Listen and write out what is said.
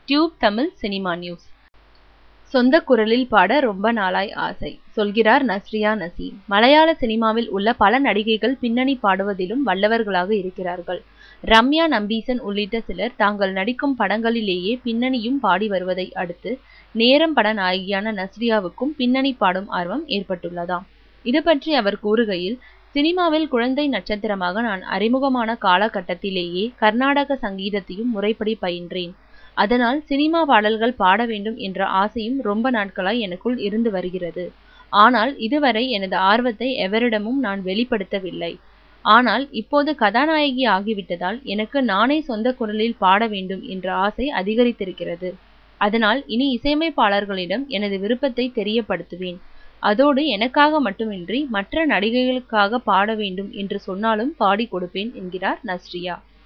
tube Tamil cinema news சொந்த குரலில் பாட ரொம்ப நாளாய் ஆசை சொல்கிறார் நஸ்ரியா நசீம் மலையாள சினிமாவில் உள்ள பல நடிகைகள் பின்னணி பாடுவதிலும் வல்லவர்களாக இருக்கிறார்கள் ரம்யா நம்பீசன் உள்ளிட்ட சிலர் தாங்கள் நடிக்கும் படங்களிலேயே பின்னணியும் பாடி வருவதை அடுத்து நேரம் பட நாயகியான நஸ்ரியாவுக்கும் பின்னணி பாடும் ஆர்வம் ஏற்பட்டுள்ளதாம் இது பற்றி அவர் கூறுகையில் சினிமாவில் குழந்தை நட்சத்திரமாக நான் அறிமுகமான காலகட்டத்திலேயே கர்நாடக சங்கீதத்தையும் முறைப்படி பயின்றேன் அதனால் சினிமா பாடல்கள் பாட வேண்டும் என்ற ஆசையும் ரொம்ப நாட்களாய் எனக்குள் இருந்து வருகிறது ஆனால் இதுவரை எனது ஆர்வத்தை எவரிடமும் நான் வெளிப்படுத்தவில்லை ஆனால் இப்போது கதாநாயகி ஆகிவிட்டதால் எனக்கு நானே சொந்த குரலில் பாட வேண்டும் என்ற ஆசை அதிகரித்திருக்கிறது அதனால் இனி இசையமைப்பாளர்களிடம் எனது விருப்பத்தை தெரியப்படுத்துவேன் அதோடு எனக்காக மட்டுமின்றி மற்ற நடிகைகளுக்காக பாட வேண்டும் என்று சொன்னாலும் பாடி கொடுப்பேன் என்கிறார் நஸ்ரியா